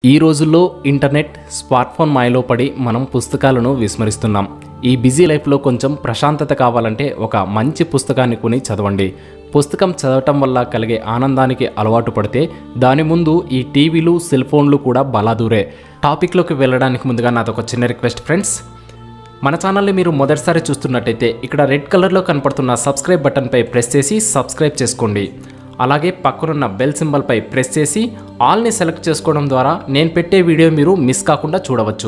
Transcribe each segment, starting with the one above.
ఈ రోజుల్లో internet smart phone మాయలో పడి మనం పుస్తకాలను విస్మరిస్తున్నాం ఈ బిజీ లైఫ్లో కొంచెం ప్రశాంతత కావాలంటే ఒక మంచి పుస్తకాన్ని కొని చదవండి పుస్తకం చదవటం వల్ల కలిగే ఆనందానికి అలవాటు పడితే దాని ముందు ఈ టీవీలు సెల్ ఫోన్లు కూడా బలాదూరే టాపిక్లోకి వెళ్ళడానికి ముందుగా నాదొక చిన్న రిక్వెస్ట్ ఫ్రెండ్స్ మన ఛానల్ని మీరు మొదటిసారి చూస్తున్నట్టయితే ఇక్కడ రెడ్ కలర్లో కనపడుతున్న సబ్స్క్రైబ్ బటన్పై ప్రెస్ చేసి సబ్స్క్రైబ్ చేసుకోండి అలాగే పక్కనున్న బెల్ సింబల్పై ప్రెస్ చేసి ఆల్ని సెలెక్ట్ చేసుకోవడం ద్వారా నేను పెట్టే వీడియో మీరు మిస్ కాకుండా చూడవచ్చు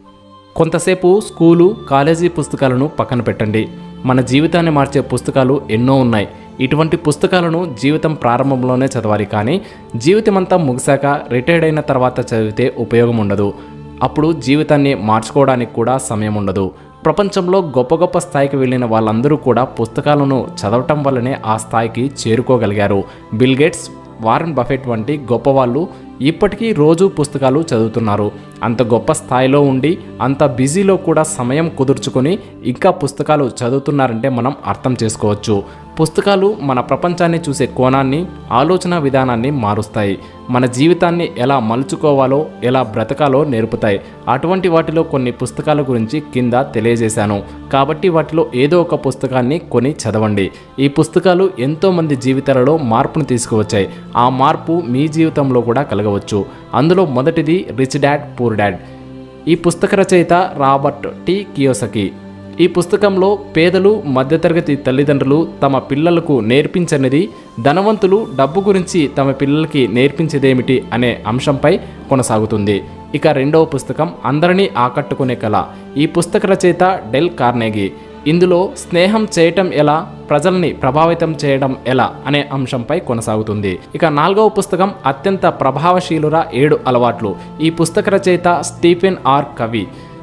కొంతసేపు స్కూలు కాలేజీ పుస్తకాలను పక్కన పెట్టండి మన జీవితాన్ని మార్చే పుస్తకాలు ఎన్నో ఉన్నాయి ఇటువంటి పుస్తకాలను జీవితం ప్రారంభంలోనే చదవాలి కానీ జీవితమంతా ముగిశాక రిటైర్డ్ అయిన తర్వాత చదివితే ఉపయోగం ఉండదు అప్పుడు జీవితాన్ని మార్చుకోవడానికి కూడా సమయం ఉండదు ప్రపంచంలో గొప్ప గొప్ప స్థాయికి వెళ్ళిన వాళ్ళందరూ కూడా పుస్తకాలను చదవటం వల్లనే ఆ స్థాయికి చేరుకోగలిగారు బిల్ గేట్స్ వారన్ బఫెట్ వంటి గొప్పవాళ్ళు ఇప్పటికీ రోజు పుస్తకాలు చదువుతున్నారు అంత గొప్ప స్థాయిలో ఉండి అంత బిజీలో కూడా సమయం కుదుర్చుకొని ఇంకా పుస్తకాలు చదువుతున్నారంటే మనం అర్థం చేసుకోవచ్చు పుస్తకాలు మన ప్రపంచాన్ని చూసే కోణాన్ని ఆలోచన విధానాన్ని మారుస్తాయి మన జీవితాన్ని ఎలా మలుచుకోవాలో ఎలా బ్రతకాలో నేర్పుతాయి అటువంటి వాటిలో కొన్ని పుస్తకాల గురించి కింద తెలియజేశాను కాబట్టి వాటిలో ఏదో ఒక పుస్తకాన్ని కొని చదవండి ఈ పుస్తకాలు ఎంతోమంది జీవితాలలో మార్పును తీసుకువచ్చాయి ఆ మార్పు మీ జీవితంలో కూడా కలగవచ్చు అందులో మొదటిది రిచ్ డాడ్ పూర్ డాడ్ ఈ పుస్తక రచయిత రాబర్ట్ టి కియోసకి ఈ పుస్తకంలో పేదలు మధ్యతరగతి తల్లిదండ్రులు తమ పిల్లలకు నేర్పించనిది ధనవంతులు డబ్బు గురించి తమ పిల్లలకి నేర్పించేదేమిటి అనే అంశంపై కొనసాగుతుంది ఇక రెండవ పుస్తకం అందరినీ ఆకట్టుకునే కళ ఈ పుస్తక రచయిత డెల్ కార్నెగీ ఇందులో స్నేహం చేయటం ఎలా ప్రజల్ని ప్రభావితం చేయడం ఎలా అనే అంశంపై కొనసాగుతుంది ఇక నాలుగవ పుస్తకం అత్యంత ప్రభావశీలుర ఏడు అలవాట్లు ఈ పుస్తక రచయిత స్టీఫెన్ ఆర్ కవి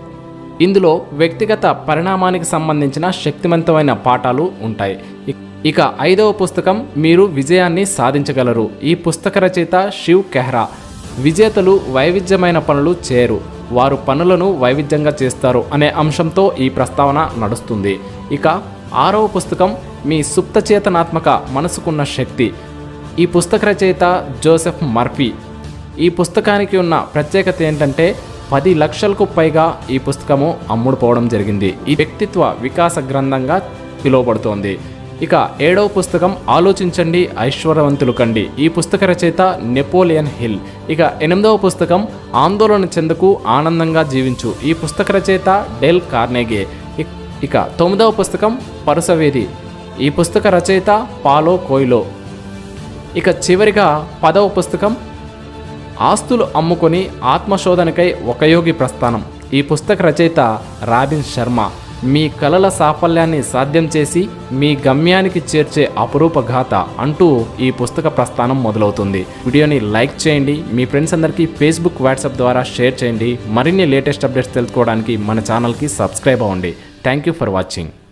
ఇందులో వ్యక్తిగత పరిణామానికి సంబంధించిన శక్తివంతమైన పాఠాలు ఉంటాయి ఇ- ఇక ఐదవ పుస్తకం మీరు విజయాన్ని సాధించగలరు ఈ పుస్తక రచయిత శివ్ కెహ్రా విజేతలు వైవిధ్యమైన పనులు చేయరు వారు పనులను వైవిధ్యంగా చేస్తారు అనే అంశంతో ఈ ప్రస్తావన నడుస్తుంది ఇక ఆరవ పుస్తకం మీ సుప్తచేతనాత్మక మనసుకున్న శక్తి ఈ పుస్తక రచయిత జోసెఫ్ మర్ఫీ ఈ పుస్తకానికి ఉన్న ప్రత్యేకత ఏంటంటే పది లక్షలకు పైగా ఈ పుస్తకము అమ్ముడుపోవడం జరిగింది ఈ వ్యక్తిత్వ వికాస గ్రంథంగా పిలువబడుతోంది ఇక ఏడవ పుస్తకం ఆలోచించండి ఐశ్వర్యవంతులు కండి ఈ పుస్తక రచయిత నెపోలియన్ హిల్ ఇక ఎనిమిదవ పుస్తకం ఆందోళన చెందకు ఆనందంగా జీవించు ఈ పుస్తక రచయిత డెల్ కార్నెగే ఇక్- ఇక తొమ్మిదవ పుస్తకం పరుసవేది ఈ పుస్తక రచయిత పాలో కోయిలో ఇక చివరిగా పదవ పుస్తకం ఆస్తులు అమ్ముకొని ఆత్మశోధనకై ఒక యోగి ప్రస్థానం ఈ పుస్తక రచయిత రాబిన్ శర్మ మీ కలల సాఫల్యాన్ని సాధ్యం చేసి మీ గమ్యానికి చేర్చే అపురూప గాథ అంటూ ఈ పుస్తక ప్రస్థానం మొదలవుతుంది వీడియోని లైక్ చేయండి మీ ఫ్రెండ్స్ అందరికీ ఫేస్బుక్ వాట్సాప్ ద్వారా షేర్ చేయండి మరిన్ని లేటెస్ట్ అప్డేట్స్ తెలుసుకోవడానికి మన ఛానల్కి సబ్స్క్రైబ్ అవ్వండి థ్యాంక్ యూ ఫర్ వాచింగ్